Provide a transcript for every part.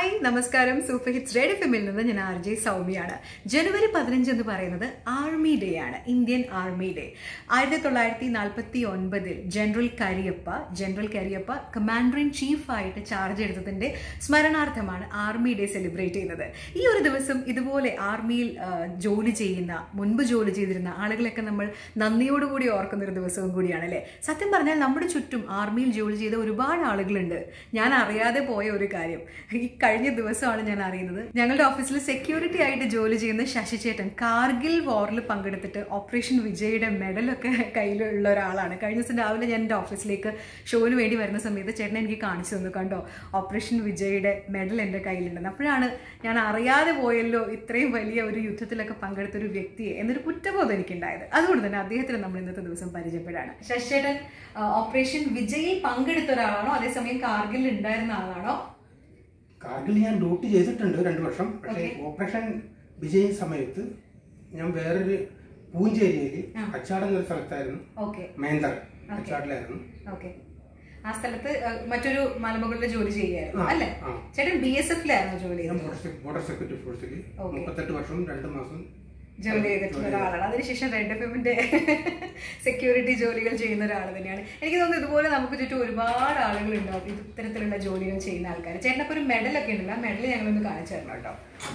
Hi നമസ്കാരം super hits rad എഫിമിൽ നിന്ന് ഞാൻ ആർ ജെ സൗമ്യയാണ് ജനുവരി പതിനഞ്ച് എന്ന് പറയുന്നത് ആർമി ഡേ ആണ് ഇന്ത്യൻ ആർമി ഡേ ആയിരത്തി തൊള്ളായിരത്തി നാൽപ്പത്തി ഒൻപതിൽ general Kariappa general Kariappa commander in chief ആയിട്ട് ചാർജ് എടുത്തതിന്റെ സ്മരണാർത്ഥമാണ് ആർമി ഡേ സെലിബ്രേറ്റ് ചെയ്യുന്നത് ഈ ഒരു ദിവസം ഇതുപോലെ ആർമിയിൽ ആ, ജോലി ചെയ്യുന്ന മുൻപ് ജോലി ചെയ്തിരുന്ന ആളുകളൊക്കെ നമ്മൾ നന്ദിയോടുകൂടി ഓർക്കുന്ന ഒരു ദിവസവും കൂടിയാണ് അല്ലേ സത്യം പറഞ്ഞാൽ നമ്മുടെ ചുറ്റും ആർമിയിൽ ജോലി ചെയ്ത ഒരുപാട് ആളുകളുണ്ട് ഞാൻ അറിയാതെ പോയ ഒരു കാര്യം ഈ കഴിഞ്ഞ ദിവസമാണ് ഞാൻ അറിയുന്നത് ഞങ്ങളുടെ ഓഫീസിൽ സെക്യൂരിറ്റി ആയിട്ട് ജോലി ചെയ്യുന്ന ശശി ചേട്ടൻ കാർഗിൽ വാറിൽ പങ്കെടുത്തിട്ട് ഓപ്പറേഷൻ വിജയുടെ മെഡലൊക്കെ കയ്യിലുള്ള ഒരാളാണ് കഴിഞ്ഞ ദിവസം രാവിലെ ഞാൻ എൻ്റെ ഓഫീസിലേക്ക് ഷോന് വേണ്ടി വരുന്ന സമയത്ത് ചേട്ടൻ എനിക്ക് കാണിച്ചു തന്നു കണ്ടോ ഓപ്പറേഷൻ വിജയുടെ മെഡൽ എൻ്റെ കയ്യിലുണ്ടെന്ന് അപ്പോഴാണ് ഞാൻ അറിയാതെ പോയല്ലോ ഇത്രയും വലിയ ഒരു യുദ്ധത്തിലൊക്കെ പങ്കെടുത്ത ഒരു വ്യക്തിയെ എന്നൊരു കുറ്റബോധം എനിക്കുണ്ടായത് അതുകൊണ്ട് തന്നെ അദ്ദേഹത്തിന് നമ്മൾ ഇന്നത്തെ ദിവസം പരിചയപ്പെടാണ് ശശിചേട്ടൻ ഓപ്പറേഷൻ വിജയിൽ പങ്കെടുത്ത ഒരാളാണോ അതേസമയം കാർഗിലിൽ ഉണ്ടായിരുന്ന ആളാണോ കാർഗിൽ ഞാൻ ഡ്യൂട്ടി ചെയ്തിട്ടുണ്ട് രണ്ടു വർഷം പക്ഷേ ഓപ്പറേഷൻ വിജയ് സമയത്ത് ഞാൻ വേറൊരു പൂഞ്ചേരിയിൽ അച്ചാട് എന്നൊരു സ്ഥലത്തായിരുന്നു ഓക്കെ മേന്തർ അച്ചാടിലായിരുന്നു ഓക്കെ ആ സ്ഥലത്ത് അഹ്, മറ്റൊരു മലമുകളിൽ ജോലി ചെയ്യുകയായിരുന്നു ആ, അല്ലേ ആ. ചേട്ടൻ ബി എസ് എഫിലായിരുന്നു ജോലി ഞാൻ ചെയ്തത് ബോർഡർ സെക്യൂ- ബോർഡർ സെക്യൂരിറ്റി ഫോഴ്സിൽ ഓക്കേ. മുപ്പത്തെട്ട് വർഷം രണ്ട് മാസം ജോലി ചെയ്തിട്ടുള്ള ഒരാളാണ് അതിനുശേഷം റെഡ് എഫ് എമ്മിന്റെ സെക്യൂരിറ്റി ജോലികൾ ചെയ്യുന്ന ഒരാൾ തന്നെയാണ് എനിക്ക് തോന്നുന്നു ഇതുപോലെ നമുക്ക് ചുറ്റും ഒരുപാട് ആളുകൾ ഉണ്ടാവും ഇത് ഇത്തരത്തിലുള്ള ജോലികൾ ചെയ്യുന്ന ആൾക്കാർ ചേട്ടനൊക്കെ ഒരു മെഡലൊക്കെ ഉണ്ടല്ലോ ആ മെഡൽ ഞങ്ങളൊന്ന് കാണിച്ചു തരണം കേട്ടോ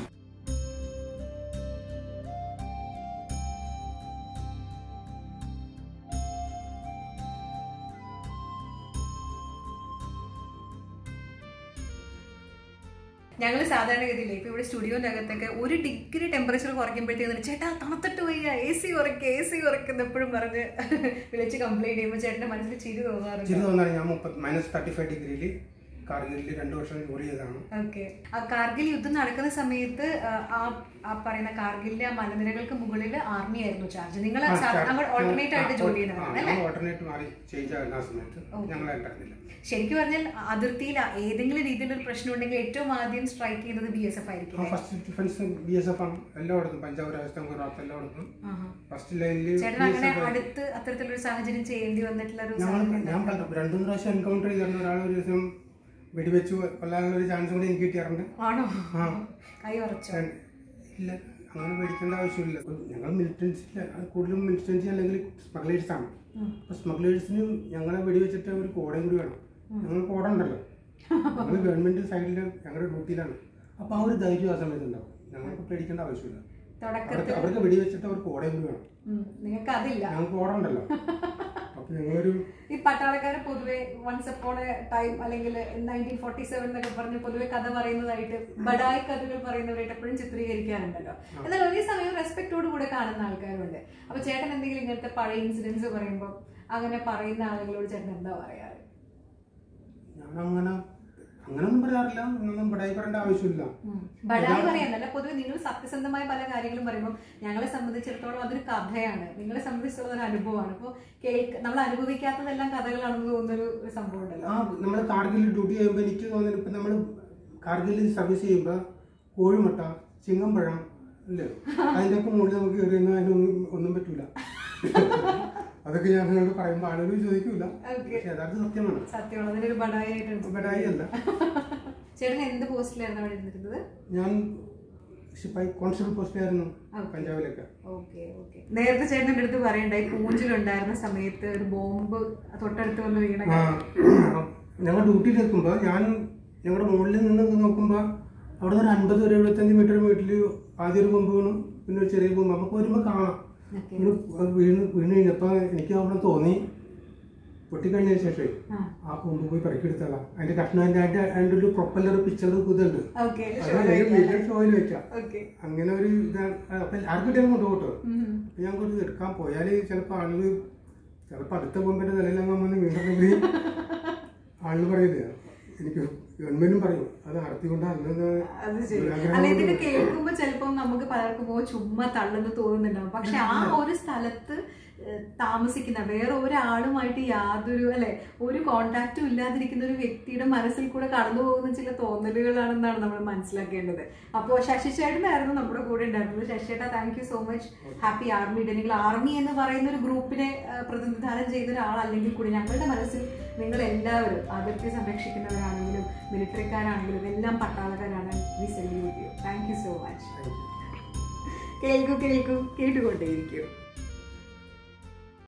ഞങ്ങൾ സാധാരണഗതിയില്ലേ ഇപ്പൊ ഇവിടെ സ്റ്റുഡിയോന്റെ അകത്തൊക്കെ ഒരു ഡിഗ്രി ടെമ്പറേച്ചർ കുറയ്ക്കുമ്പോഴത്തേക്കും ചേട്ടാ തണുത്തിട്ട് വയ്യ എ സി കുറയ്ക്കുക എ സി കുറയ്ക്കുന്ന എപ്പോഴും പറഞ്ഞ് വിളിച്ച് കംപ്ലൈന്റ് ചെയ്യുമ്പോൾ ചേട്ടന്റെ മനസ്സിൽ ചിരി തോന്നാറുണ്ട് ചിരി തോന്നാണ് ഞാൻ മുപ്പത് മൈനസ് തേർട്ടി ഫൈവ് ഡിഗ്രിയിൽ കാർഗിലിൽ രണ്ടു വർഷം ജോലി ചെയ്തതാണ് ഓക്കെ ആ കാർഗിൽ യുദ്ധം നടക്കുന്ന സമയത്ത് ആ, ആ ആ പറയുന്ന കാർഗിലിന്റെ ആ മലനിരകൾക്ക് മുകളിൽ ആർമി ആയിരുന്നു ചാർജ് നിങ്ങൾ അങ്ങോട്ട് ഓൾട്ടർനേറ്റ് ആയിട്ട് ജോലി ചെയ്യുന്നതാണ് അല്ലേ ഓൾട്ടർനേറ്റ് മാറി ചേഞ്ച് ആകുന്ന ആ സമയത്ത് ഞങ്ങൾ ഉണ്ടായിരുന്നില്ല ശരിക്കും പറഞ്ഞാൽ അതിർത്തിയിൽ ഏതെങ്കിലും രീതിയിലൊരു പ്രശ്നം ഉണ്ടെങ്കിൽ ഏറ്റവും ആദ്യം സ്ട്രൈക്ക് ചെയ്യുന്നത് ബി എസ് എഫ് ആയിരിക്കും ആ first defence B S F ആണ് എല്ലായിടത്തും പഞ്ചാബ് രാജസ്ഥാൻ ഗുജറാത്ത് എല്ലായിടത്തും ആഹാ. ഫസ്റ്റ് ലൈനിൽ ചേട്ടൻ അങ്ങനെ അടുത്ത് അത്തരത്തിലൊരു സാഹചര്യം ചെയ്യേണ്ടി വന്നിട്ടുള്ള ഒരു ഞങ്ങൾ ഞാൻ പല രണ്ടു പ്രാവശ്യം എൻകൗണ്ടർ ചെയ്തിരുന്ന ഒരാൾ ഒരു ദിവസം വെടിവെച്ച് കൊല്ലാനുള്ള ഒരു ചാൻസ് കൂടി എനിക്ക് കിട്ടിയിട്ടുണ്ട് ആണോ ആ കൈ ഉറച്ചോ ഞാൻ- ഇല്ല അങ്ങനെ പേടിക്കേണ്ട ആവശ്യമില്ല ഞങ്ങൾ മിലിറ്റൻസില്ല കൂടുതലും മിലിറ്റൻസി അല്ലെങ്കിൽ സ്മഗ്ലേഴ്സ് ആണ് അപ്പൊ സ്മഗ്ലേഴ്സിന് ഞങ്ങളെ വെടിവെച്ചിട്ട് ഒരു കോടയും കൂടി വേണം ഞങ്ങൾ കോട ഉണ്ടല്ലോ ഞങ്ങൾ ഗവൺമെന്റ് സൈഡിൽ ഞങ്ങളുടെ ഡ്യൂട്ടിയിലാണ് അപ്പൊ ആ ഒരു ധൈര്യം ആ സമയത്ത് ഉണ്ടാവും ഞങ്ങൾക്ക് പേടിക്കേണ്ട ആവശ്യമില്ല തുടക്ക അവർക്ക് അവർക്ക് വെടിവെച്ചിട്ട് അവർക്ക് കോടയും കൂടി വേണം ഉം, നിങ്ങൾക്ക് അതില്ല ഞങ്ങൾക്ക് കോട ഉണ്ടല്ലോ അപ്പൊ ഞങ്ങളൊരു ഈ പട്ടാളക്കാര് പൊതുവെ വൺസ് അപ്പോൺ എ ടൈം അല്ലെങ്കിൽ നയൻറ്റീൻ ഫോർട്ടി സെവൻ എന്നൊക്കെ പറഞ്ഞ് പൊതുവെ കഥ പറയുന്നതായിട്ട് ബഡായി കഥകൾ പറയുന്നവരായിട്ട് എപ്പോഴും ചിത്രീകരിക്കാറുണ്ടല്ലോ എന്നാൽ ഒരേ സമയം റെസ്പെക്റ്റോട് കൂടെ കാണുന്ന ആൾക്കാരുണ്ട് അപ്പൊ ചേട്ടൻ എന്തെങ്കിലും ഇങ്ങനത്തെ പഴയ ഇൻസിഡൻസ് പറയുമ്പോൾ അങ്ങനെ പറയുന്ന ആളുകളോട് ചേട്ടൻ എന്താ പറയാറ് ഞാനങ്ങനെ അങ്ങനൊന്നും പറയാറില്ല ഒന്നും പടായി പറയേണ്ട ആവശ്യമില്ല ബഡായി പറയാനല്ല പൊതുവെ നിങ്ങൾ സത്യസന്ധമായ പല കാര്യങ്ങളും പറയുമ്പോൾ ഞങ്ങളെ സംബന്ധിച്ചിടത്തോളം അതൊരു കഥയാണ് നിങ്ങളെ സംബന്ധിച്ചിടത്തോളം ഒരു അനുഭവമാണ് അപ്പോൾ കേൾക്ക നമ്മൾ അനുഭവിക്കാത്തതെല്ലാം കഥകളാണെന്ന് തോന്നുന്നൊരു ഒരു സംഭവം ഉണ്ടല്ലോ ആ നമ്മൾ കാർഗിൽ ഡ്യൂട്ടി ചെയ്യുമ്പോൾ എനിക്ക് തോന്നുന്നു ഇപ്പം നമ്മൾ കാർഗിലിൽ സർവീസ് ചെയ്യുമ്പോൾ കോഴിമുട്ട ചിങ്ങമ്പഴം അല്ലേ അതിൻ്റെ ഒക്കെ മുകളിൽ നമുക്ക് കയറിയൊന്നും അതിനൊന്നും ഒന്നും പറ്റൂല അതൊക്കെ ഞാൻ നിങ്ങളോട് പറയുമ്പോൾ ആളുകൾ ചോദിക്കൂല ഓക്കെ പക്ഷെ യഥാർത്ഥ സത്യമാണ് സത്യമാണ് അതിനൊരു ബഡായി ആയിട്ടുണ്ട് ബഡായി അല്ല ചേട്ടൻ എന്ത് പോസ്റ്റിലായിരുന്നു അവിടെ ഇരുന്നിരുന്നത് ഞാൻ ഷിപ്പായി കോൺസ്റ്റബിൾ പോസ്റ്റിലായിരുന്നു പഞ്ചാബിലൊക്കെ ഓക്കെ ഓക്കെ നേരത്തെ ചേട്ടൻ്റെ അടുത്ത് പറയണ്ടായി പൂഞ്ചിലുണ്ടായിരുന്ന സമയത്ത് ഒരു ബോംബ് തൊട്ടടുത്ത് വന്ന് വീണ ആ, ഞങ്ങൾ ഡ്യൂട്ടിയിൽ നിൽക്കുമ്പോൾ ഞാൻ ഞങ്ങളുടെ മുകളിൽ നിന്ന് നോക്കുമ്പോൾ അവിടെ നിന്ന് ഒരു അൻപത് ഒരു എഴുപത്തഞ്ച് മീറ്റർ വീട്ടിൽ ആദ്യം ഒരു കൊമ്പ് വീണു പിന്നെ ഒരു ചെറിയ കൊമ്പ് നമുക്ക് വരുമ്പോൾ കാണാം ഓക്കെ ഇങ്ങനെ അത് വീണ് വീണ് കഴിഞ്ഞപ്പോൾ എനിക്ക് അവിടെ തോന്നി പൊട്ടിക്കഴിഞ്ഞതിന് ശേഷം ആ. ആ കൊമ്പ് പോയി പെറുക്കിയെടുത്താളാ അതിന്റെ കഷ്ണം അതിന്റെ അതിന്റെ അതിന്റെ ഒരു പ്രൊപ്പല്ലർ പിക്ചർ കുതുണ്ട് ഓക്കെ ഷോയിൽ വെക്കാം ഓക്കെ അങ്ങനെ ഒരു ഇതാണ് അപ്പൊ ആർക്ക് കിട്ടിയാലും കൊണ്ടുപോട്ടോ അപ്പൊ ഞാൻ കുറച്ച് എടുക്കാൻ പോയാല് ചിലപ്പോ ആളുകൾ ചിലപ്പോ അടുത്ത കൊമ്പിന്റെ നിലയിലങ്ങ് വന്ന് വീണ്ടെങ്കിൽ ആളുകൾ പറയില്ല എനിക്ക് ഗവൺമെന്റും പറയും അത് നടത്തിക്കൊണ്ടാണ് അത് ശരി അല്ല ഇതൊക്കെ കേൾക്കുമ്പോ ചിലപ്പം നമുക്ക് പലർക്കും ഓ ചുമ്മാ തള്ളെന്ന് തോന്നുന്നുണ്ടാവും പക്ഷെ ആ ഒരു സ്ഥലത്ത് ഏഹ്, താമസിക്കുന്ന വേറെ ഒരാളുമായിട്ട് യാതൊരു അല്ലെ ഒരു കോണ്ടാക്റ്റും ഇല്ലാതിരിക്കുന്ന ഒരു വ്യക്തിയുടെ മനസ്സിൽ കൂടെ കടന്നു പോകുന്ന ചില തോന്നലുകളാണെന്നാണ് നമ്മൾ മനസ്സിലാക്കേണ്ടത് അപ്പോൾ ശശി ചേട്ടനായിരുന്നു നമ്മുടെ കൂടെ ഉണ്ടായിരുന്നത് ശശി ചേട്ടാ thank you so much happy army day നിങ്ങൾ ആർമി എന്ന് പറയുന്ന ഒരു ഗ്രൂപ്പിനെ ഏഹ്, പ്രതിനിധാനം ചെയ്യുന്ന ഒരാളല്ലെങ്കിൽ കൂടി ഞങ്ങളുടെ മനസ്സിൽ നിങ്ങൾ എല്ലാവരും അതിർത്തി സംരക്ഷിക്കുന്നവരാണെങ്കിലും മിലിറ്ററിക്കാരാണെങ്കിലും എല്ലാം പട്ടാളക്കാരാണ് കേൾക്കൂ കേൾക്കൂ കേട്ടുകൊണ്ടേയിരിക്കൂ